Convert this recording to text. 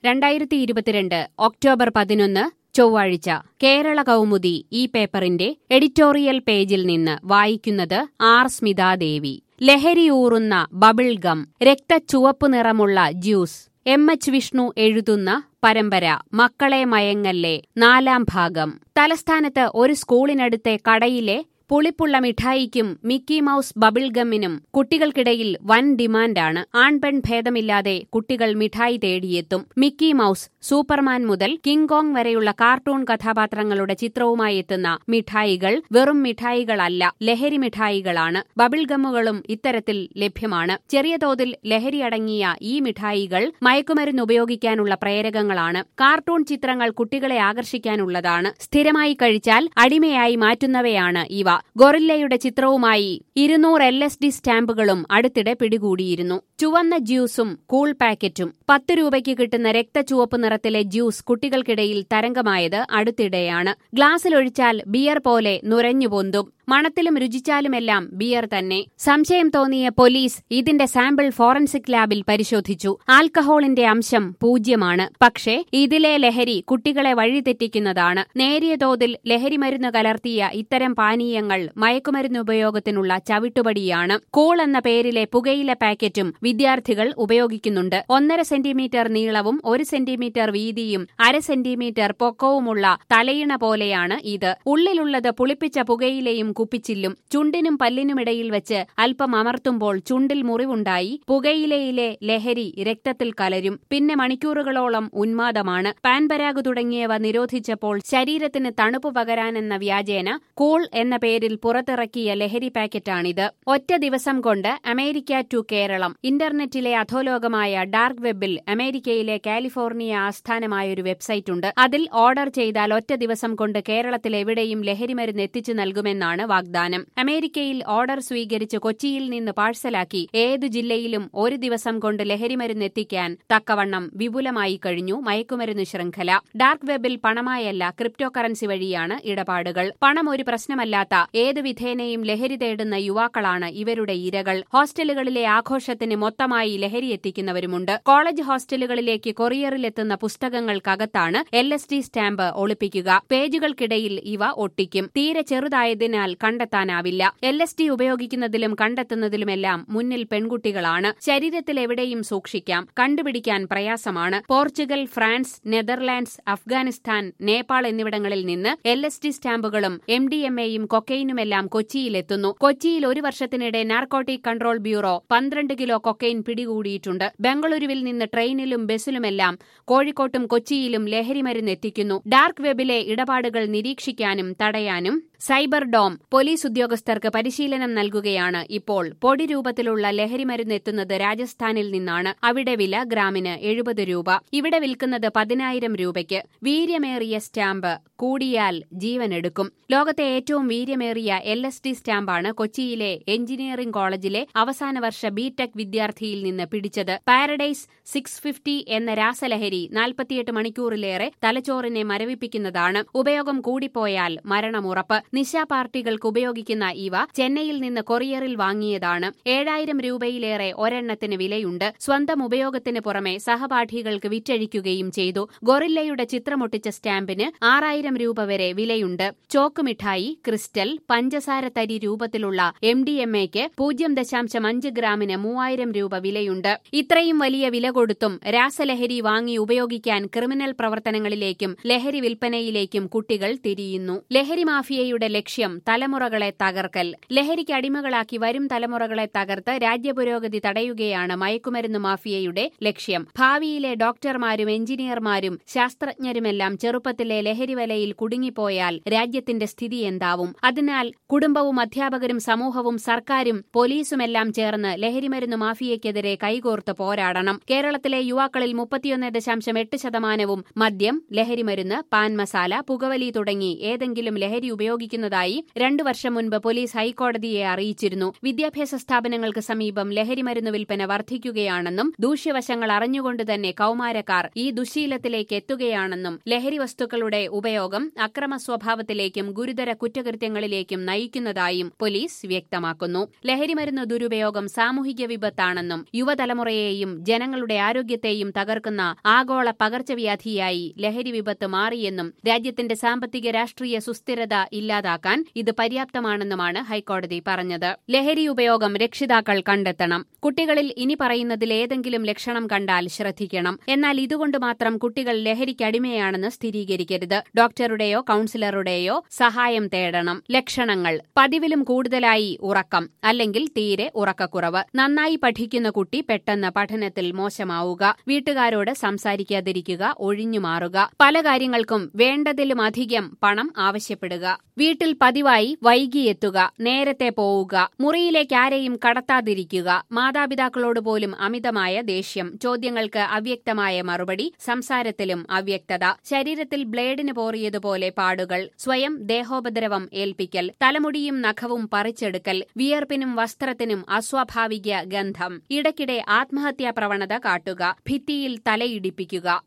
രണ്ടായിരത്തി ഇരുപത്തിരണ്ട് ഒക്ടോബർ പതിനൊന്ന് ചൊവ്വാഴ്ച കേരള കൗമുദി ഈ പേപ്പറിന്റെ എഡിറ്റോറിയൽ പേജിൽ നിന്ന് വായിക്കുന്നത് ആർ സ്മിതാദേവി ലഹരിയൂറുന്ന ബബിൾ ഗം രക്തച്ചുവപ്പ് നിറമുള്ള ജ്യൂസ് എം എച്ച് വിഷ്ണു എഴുതുന്ന പരമ്പര മക്കളെ മയങ്ങല്ലേ നാലാം ഭാഗം തലസ്ഥാനത്ത് ഒരു സ്കൂളിനടുത്തെ കടയിലെ പുളിപ്പുള്ള മിഠായിക്കും മിക്കി മൌസ് ബബിൾ ഗമ്മിനും കുട്ടികൾക്കിടയിൽ വൻ ഡിമാൻഡാണ് ആൺപെൺ ഭേദമില്ലാതെ കുട്ടികൾ മിഠായി തേടിയെത്തും മിക്കി മൌസ് സൂപ്പർമാൻ മുതൽ കിങ് കോങ് വരെയുള്ള കാർട്ടൂൺ കഥാപാത്രങ്ങളുടെ ചിത്രവുമായി എത്തുന്ന മിഠായികൾ വെറും മിഠായികളല്ല ലഹരി മിഠായികളാണ് ബബിൾ ഗമ്മുകളും ഇത്തരത്തിൽ ലഭ്യമാണ് ചെറിയ തോതിൽ ലഹരി അടങ്ങിയ ഈ മിഠായികൾ മയക്കുമരുന്ന് ഉപയോഗിക്കാനുള്ള പ്രേരകങ്ങളാണ് കാർട്ടൂൺ ചിത്രങ്ങൾ കുട്ടികളെ ആകർഷിക്കാനുള്ളതാണ് സ്ഥിരമായി കഴിച്ചാൽ അടിമയായി മാറ്റുന്നവയാണ് ഇവ ഗൊറില്ലയുടെ ചിത്രവുമായി ഇരുന്നൂറ് എൽ എസ് ഡി സ്റ്റാമ്പുകളും അടുത്തിടെ പിടികൂടിയിരുന്നു ചുവന്ന ജ്യൂസും കൂൾ പാക്കറ്റും പത്ത് രൂപയ്ക്ക് കിട്ടുന്ന രക്തചുവപ്പ് നിറത്തിലെ ജ്യൂസ് കുട്ടികൾക്കിടയിൽ തരംഗമായത് അടുത്തിടെയാണ് ഗ്ലാസ്സിലൊഴിച്ചാൽ ബിയർ പോലെ നുരഞ്ഞു പൊന്തും മണത്തിലും രുചിച്ചാലുമെല്ലാം ബിയർ തന്നെ സംശയം തോന്നിയ പോലീസ് ഇതിന്റെ സാമ്പിൾ ഫോറൻസിക് ലാബിൽ പരിശോധിച്ചു ആൽക്കഹോളിന്റെ അംശം പൂജ്യമാണ് പക്ഷേ ഇതിലെ ലഹരി കുട്ടികളെ വഴിതെറ്റിക്കുന്നതാണ് നേരിയ തോതിൽ ലഹരിമരുന്ന് കലർത്തിയ ഇത്തരം പാനീയങ്ങൾ മയക്കുമരുന്ന് ഉപയോഗത്തിനുള്ള ചവിട്ടുപടിയാണ് കൂൾ എന്ന പേരിലെ പുകയില പാക്കറ്റും വിദ്യാർത്ഥികൾ ഉപയോഗിക്കുന്നുണ്ട് ഒന്നര സെന്റിമീറ്റർ നീളവും ഒരു സെന്റിമീറ്റർ വീതിയും അര സെന്റിമീറ്റർ പൊക്കവുമുള്ള തലയിണ പോലെയാണ് ഇത് ഉള്ളിലുള്ളത് പുളിപ്പിച്ച പുകയിലയും കുപ്പിച്ചില്ലും ചുണ്ടിനും പല്ലിനുമിടയിൽ വെച്ച് അല്പം അമർത്തുമ്പോൾ ചുണ്ടിൽ മുറിവുണ്ടായി പുകയിലയിലെ ലഹരി രക്തത്തിൽ കലരും പിന്നെ മണിക്കൂറുകളോളം ഉന്മാദമാണ് പാൻപരാഗ് തുടങ്ങിയവ നിരോധിച്ചപ്പോൾ ശരീരത്തിന് തണുപ്പ് പകരാനെന്ന വ്യാജേന കൂൾ എന്ന പേരിൽ പുറത്തിറക്കിയ ലഹരി പാക്കറ്റാണിത് ഒറ്റ ദിവസം കൊണ്ട് അമേരിക്ക ടു കേരളം ഇന്റർനെറ്റിലെ അധോലോകമായ ഡാർക്ക് വെബിൽ അമേരിക്കയിലെ കാലിഫോർണിയ ആസ്ഥാനമായൊരു വെബ്സൈറ്റ് ഉണ്ട് അതിൽ ഓർഡർ ചെയ്താൽ ഒറ്റ ദിവസം കൊണ്ട് കേരളത്തിൽ എവിടെയും ലഹരിമരുന്ന് എത്തിച്ചു നൽകുമെന്നാണ് വാഗ്ദാനം അമേരിക്കയിൽ ഓർഡർ സ്വീകരിച്ച് കൊച്ചിയിൽ നിന്ന് പാഴ്സലാക്കി ഏതു ജില്ലയിലും ഒരു ദിവസം കൊണ്ട് ലഹരിമരുന്ന് എത്തിക്കാൻ തക്കവണ്ണം വിപുലമായി കഴിഞ്ഞു മയക്കുമരുന്ന് ശൃംഖല ഡാർക്ക് വെബിൽ പണമായല്ല ക്രിപ്റ്റോ കറൻസി വഴിയാണ് ഇടപാടുകൾ പണം ഒരു പ്രശ്നമല്ലാത്ത ഏത് വിധേനയും ലഹരി തേടുന്ന യുവാക്കളാണ് ഇവരുടെ ഇരകൾ ഹോസ്റ്റലുകളിലെ ആഘോഷത്തിന് മൊത്തമായി ലഹരി എത്തിക്കുന്നവരുമുണ്ട് കോളേജ് ഹോസ്റ്റലുകളിലേക്ക് കൊറിയറിലെത്തുന്ന പുസ്തകങ്ങൾക്കകത്താണ് എൽ എസ് ഡി സ്റ്റാമ്പ് ഒളിപ്പിക്കുക പേജുകൾക്കിടയിൽ ഇവ ഒട്ടിക്കും തീരെ ചെറുതായതിനാൽ കണ്ടെത്താനാവില്ല എൽ എസ് ഡി ഉപയോഗിക്കുന്നതിലും കണ്ടെത്തുന്നതിലുമെല്ലാം മുന്നിൽ പെൺകുട്ടികളാണ് ശരീരത്തിൽ എവിടെയും സൂക്ഷിക്കാം കണ്ടുപിടിക്കാൻ പ്രയാസമാണ് Portugal France Netherlands Afghanistan Nepal എന്നിവിടങ്ങളിൽ നിന്ന് എൽ എസ് ഡി സ്റ്റാമ്പുകളും എം ഡി എം എയും കൊക്കൈനുമെല്ലാം കൊച്ചിയിലെത്തുന്നു കൊച്ചിയിൽ ഒരു വർഷത്തിനിടെ നാർക്കോട്ടിക് കൺട്രോൾ ബ്യൂറോ പന്ത്രണ്ട് കിലോ കൊക്കൈൻ പിടികൂടിയിട്ടുണ്ട് ബംഗളൂരുവിൽ നിന്ന് ട്രെയിനിലും ബസ്സിലുമെല്ലാം കോഴിക്കോട്ടും കൊച്ചിയിലും ലഹരിമരുന്ന് എത്തിക്കുന്നു ഡാർക്ക് വെബിലെ ഇടപാടുകൾ നിരീക്ഷിക്കാനും തടയാനും സൈബർ ഡോം പോലീസ് ഉദ്യോഗസ്ഥർക്ക് പരിശീലനം നൽകുകയാണ് ഇപ്പോൾ പൊടി രൂപത്തിലുള്ള ലഹരിമരുന്ന് എത്തുന്നത് രാജസ്ഥാനിൽ നിന്നാണ് അവിടെ വില ഗ്രാമിന് എഴുപത് രൂപ ഇവിടെ വിൽക്കുന്നത് പതിനായിരം രൂപയ്ക്ക് വീര്യമേറിയ സ്റ്റാമ്പ് കൂടിയാൽ ജീവനെടുക്കും ലോകത്തെ ഏറ്റവും വീര്യമേറിയ എൽ എസ് ഡി സ്റ്റാമ്പാണ് കൊച്ചിയിലെ എഞ്ചിനീയറിംഗ് കോളേജിലെ അവസാന വർഷ ബിടെക് വിദ്യാർത്ഥിയിൽ നിന്ന് പിടിച്ചത് പാരഡൈസ് സിക്സ് ഫിഫ്റ്റി എന്ന രാസലഹരി നാൽപ്പത്തിയെട്ട് മണിക്കൂറിലേറെ തലച്ചോറിനെ മരവിപ്പിക്കുന്നതാണ് ഉപയോഗം കൂടിപ്പോയാൽ മരണമുറപ്പ് നിശാ പാർട്ടികൾക്ക് ഉപയോഗിക്കുന്ന ഇവ ചെന്നൈയിൽ നിന്ന് കൊറിയറിൽ വാങ്ങിയതാണ് ഏഴായിരം രൂപയിലേറെ ഒരെണ്ണത്തിന് വിലയുണ്ട് സ്വന്തം ഉപയോഗത്തിന് പുറമെ സഹപാഠികൾക്ക് വിറ്റഴിക്കുകയും ചെയ്തു ഗൊറില്ലയുടെ ചിത്രമൊട്ടിച്ച സ്റ്റാമ്പിന് ആറായിരം രൂപ വരെ വിലയുണ്ട് ചോക്ക് മിഠായി ക്രിസ്റ്റൽ പഞ്ചസാര തരി രൂപത്തിലുള്ള എം ഡി എം എക്ക് പൂജ്യം ദശാംശം അഞ്ച് ഗ്രാമിന് മൂവായിരം രൂപ വിലയുണ്ട് ഇത്രയും വലിയ വില കൊടുത്തും രാസലഹരി വാങ്ങി ഉപയോഗിക്കാൻ ക്രിമിനൽ പ്രവർത്തനങ്ങളിലേക്കും ലഹരി വിൽപ്പനയിലേക്കും കുട്ടികൾ തിരിയുന്നു ലഹരി മാഫിയയുടെ ലക്ഷ്യം തലമുറകളെ തകർക്കൽ ലഹരിക്ക് അടിമകളാക്കി വരും തലമുറകളെ തകർത്ത് രാജ്യപുരോഗതി തടയുകയാണ് മയക്കുമരുന്ന് മാഫിയയുടെ ലക്ഷ്യം ഭാവിയിലെ ഡോക്ടർമാരും എഞ്ചിനീയർമാരും ശാസ്ത്രജ്ഞരുമെല്ലാം ചെറുപ്പത്തിലെ ലഹരി വലയിൽ കുടുങ്ങിപ്പോയാൽ രാജ്യത്തിന്റെ സ്ഥിതി എന്താവും അതിനാൽ കുടുംബവും അധ്യാപകരും സമൂഹവും സർക്കാരും പോലീസുമെല്ലാം ചേർന്ന് ലഹരിമരുന്ന് മാഫിയയ്ക്കെതിരെ കൈകോർത്ത് പോരാടണം കേരളത്തിലെ യുവാക്കളിൽ മുപ്പത്തിയൊന്ന് ദശാംശം എട്ട് ശതമാനവും മദ്യം ലഹരിമരുന്ന് പാൻ മസാല പുകവലി തുടങ്ങി ഏതെങ്കിലും ലഹരി ഉപയോഗിക്കുന്നു സംഭവിക്കുന്നതായി രണ്ടു വർഷം മുൻപ് പോലീസ് ഹൈക്കോടതിയെ അറിയിച്ചിരുന്നു വിദ്യാഭ്യാസ സ്ഥാപനങ്ങൾക്ക് സമീപം ലഹരിമരുന്ന് വിൽപ്പന വർദ്ധിക്കുകയാണെന്നും ദൂഷ്യവശങ്ങൾ അറിഞ്ഞുകൊണ്ട് തന്നെ കൌമാരക്കാർ ഈ ദുശീലത്തിലേക്ക് എത്തുകയാണെന്നും ലഹരി വസ്തുക്കളുടെ ഉപയോഗം അക്രമ സ്വഭാവത്തിലേക്കും ഗുരുതര കുറ്റകൃത്യങ്ങളിലേക്കും നയിക്കുന്നതായും പോലീസ് വ്യക്തമാക്കുന്നു ലഹരിമരുന്ന് ദുരുപയോഗം സാമൂഹിക വിപത്താണെന്നും യുവതലമുറയെയും ജനങ്ങളുടെ ആരോഗ്യത്തെയും തകർക്കുന്ന ആഗോള പകർച്ചവ്യാധിയായി ലഹരി വിപത്ത് മാറിയെന്നും രാജ്യത്തിന്റെ സാമ്പത്തിക രാഷ്ട്രീയ സുസ്ഥിരത ഇല്ലാതാക്കാൻ ഇത് പര്യാപ്തമാണെന്നുമാണ് ഹൈക്കോടതി പറഞ്ഞത് ലഹരി ഉപയോഗം രക്ഷിതാക്കൾ കണ്ടെത്തണം കുട്ടികളിൽ ഇനി പറയുന്നതിൽ ഏതെങ്കിലും ലക്ഷണം കണ്ടാൽ ശ്രദ്ധിക്കണം എന്നാൽ ഇതുകൊണ്ട് മാത്രം കുട്ടികൾ ലഹരിക്കടിമയാണെന്ന് സ്ഥിരീകരിക്കരുത് ഡോക്ടറുടെയോ കൌൺസിലറുടെയോ സഹായം തേടണം ലക്ഷണങ്ങൾ പതിവിലും കൂടുതലായി ഉറക്കം അല്ലെങ്കിൽ തീരെ ഉറക്കക്കുറവ് നന്നായി പഠിക്കുന്ന കുട്ടി പെട്ടെന്ന് പഠനത്തിൽ മോശമാവുക വീട്ടുകാരോട് സംസാരിക്കാതിരിക്കുക ഒഴിഞ്ഞുമാറുക പല കാര്യങ്ങൾക്കും വേണ്ടതിലുമധികം പണം ആവശ്യപ്പെടുക വീട്ടിൽ പതിവായി വൈകിയെത്തുക നേരത്തെ പോവുക മുറിയിലേക്ക് ആരെയും കടത്താതിരിക്കുക മാതാപിതാക്കളോട് പോലും അമിതമായ ദേഷ്യം ചോദ്യങ്ങൾക്ക് അവ്യക്തമായ മറുപടി സംസാരത്തിലും അവ്യക്തത ശരീരത്തിൽ ബ്ലേഡിന് പോറിയതുപോലെ പാടുകൾ സ്വയം ദേഹോപദ്രവം ഏൽപ്പിക്കൽ തലമുടിയും നഖവും പറിച്ചെടുക്കൽ വിയർപ്പിനും വസ്ത്രത്തിനും അസ്വാഭാവിക ഗന്ധം ഇടയ്ക്കിടെ ആത്മഹത്യാ പ്രവണത കാട്ടുക ഭിത്തിയിൽ തലയിടിപ്പിക്കുക